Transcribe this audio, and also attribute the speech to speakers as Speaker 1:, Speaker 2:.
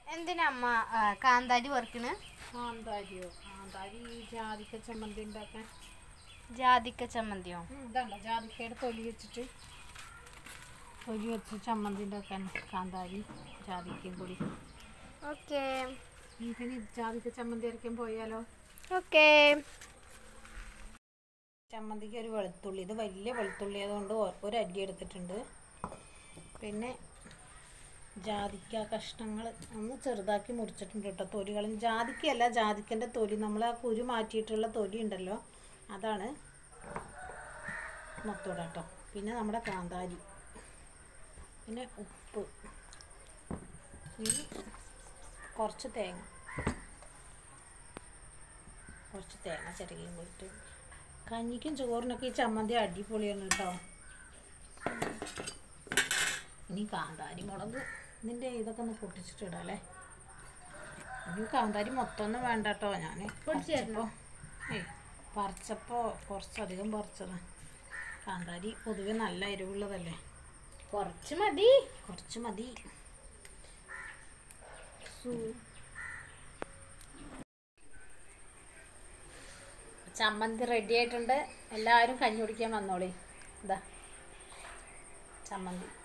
Speaker 1: എന്തിനാ അമ്മ ആ, കാന്താരി വറുക്കണ്
Speaker 2: കാന്താരിയോ കാന്താരി ഈ ജാതിക്ക ചമ്മന്തി ഉണ്ടാക്കാൻ
Speaker 1: ജാതിക്ക ചമ്മന്തിയോ
Speaker 2: ഉം, ഇതാണ്ട ജാതിക്കയുടെ തൊലി വെച്ചിട്ട് തൊലി വെച്ച് ചമ്മന്തി ഉണ്ടാക്കാൻ കാന്താരി ജാതിക്കയും കൂടി
Speaker 1: ഓക്കെ
Speaker 2: ഇതിന് ജാതിക്ക ചമ്മന്തി അരയ്ക്കാൻ പോയാലോ
Speaker 1: ഓക്കെ
Speaker 2: ചമ്മന്തിക്ക് ഒരു വെളുത്തുള്ളി ഇത് വലിയ വെളുത്തുള്ളി ആയതുകൊണ്ട് ഒ- ഒരു അല്ലി എടുത്തിട്ടുണ്ട് പിന്നെ ജാതിക്ക കഷ്ണങ്ങൾ ഒന്ന് ചെറുതാക്കി മുറിച്ചിട്ടുണ്ട് കേട്ടോ തൊലികളും ജാതിക്കയല്ല ജാതിക്കൻ്റെ തൊലി നമ്മൾ ആ കുരു മാറ്റിയിട്ടുള്ള തൊലി ഉണ്ടല്ലോ അതാണ് മൊത്തം കേട്ടോ പിന്നെ നമ്മുടെ കാന്താരി പിന്നെ ഉപ്പ് ഇനി കുറച്ച് തേങ്ങ കുറച്ച് തേങ്ങ ചിരകിയും പോയിട്ട് കഞ്ഞിക്കും ചോറിനൊക്കെ ഈ ചമ്മന്തി അടിപൊളിയാണ് കേട്ടോ ഇനി കാന്താരി മുളക് ഇതിൻ്റെ ഇതൊക്കെ ഒന്ന് പൊട്ടിച്ചിട്ടിടാം അല്ലേ ഇനി കാന്താരി മൊത്തം ഒന്നും വേണ്ട കേട്ടോ ഞാൻ പറിച്ചപ്പോൾ ഏയ് പറിച്ചപ്പോൾ കുറച്ചധികം പറിച്ചതാണ് കാന്താരി പൊതുവെ നല്ല എരിവുള്ളതല്ലേ
Speaker 1: കുറച്ച് മതി
Speaker 2: കുറച്ച് മതി ചമ്മന്തി റെഡി ആയിട്ടുണ്ട് എല്ലാവരും കഞ്ഞി കുടിക്കാൻ വന്നോളി ഇതാ ചമ്മന്തി